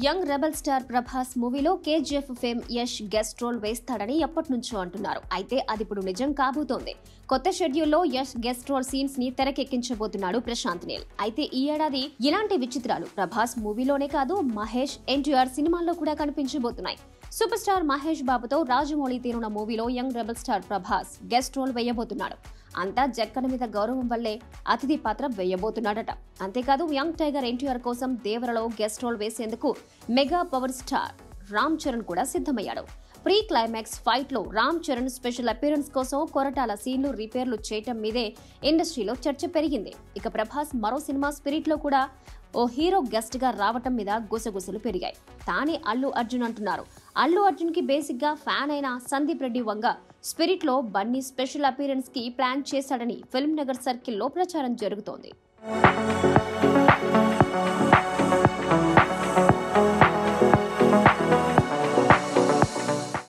young rebel star Prabhas మూవీలో KGF fame Yash guest role వేస్తాడని ఎప్పటి నుంచో అంటున్నారు అయితే అది ఇప్పుడు నిజం కాబోతోంది కొత్త షెడ్యూల్లో యష్ గెస్ట్ రోల్ సీన్స్ ని తెరకెక్కించబోతున్నాడు ప్రశాంత్ నీల్ అయితే ఈ ఏడాది ఇలాంటి విచిత్రాలు ప్రభాస్ మూవీలోనే కాదు మహేష్ ఎన్టీఆర్ సినిమాల్లో కూడా కనిపించబోతున్నాయి సూపర్ స్టార్ మహేష్ బాబుతో రాజమౌళి తీరున్న మూవీలో young rebel star Prabhas guest role వేయబోతున్నాడు అంతా జక్కన మీద గౌరవం వల్లే అతిథి పాత్ర వేయబోతున్నాడట అంతేకాదు యంగ్ టైగర్ ఎన్టీఆర్ కోసం దేవరలో గెస్ట్ రోల్ వేసేందుకు mega power star Ram Charan కూడా సిద్ధమయ్యాడు ప్రీ క్లైమాక్స్ ఫైట్ లో రామ్ చరణ్ స్పెషల్ అపియరెన్స్ కోసం కొరటాల సీన్లు రిపేర్లు చేయటం మీదే ఇండస్ట్రీలో చర్చ పెరిగింది ఇక ప్రభాస్ మరో సినిమా స్పిరిట్ లో కూడా ఓ హీరో గెస్ట్ గా రావటం మీద గుసగుసలు పెరిగాయి తానే అల్లు అర్జున్ అంటున్నారు అల్లు అర్జున్ కి బేసిక్ గా ఫ్యాన్ అయిన సందీప్ రెడ్డి వంగ స్పిరిట్ లో బన్నీ స్పెషల్ అపీరెన్స్ కి ప్లాన్ చేశాడని ఫిల్మ్ నగర్ సర్కిల్లో ప్రచారం జరుగుతోంది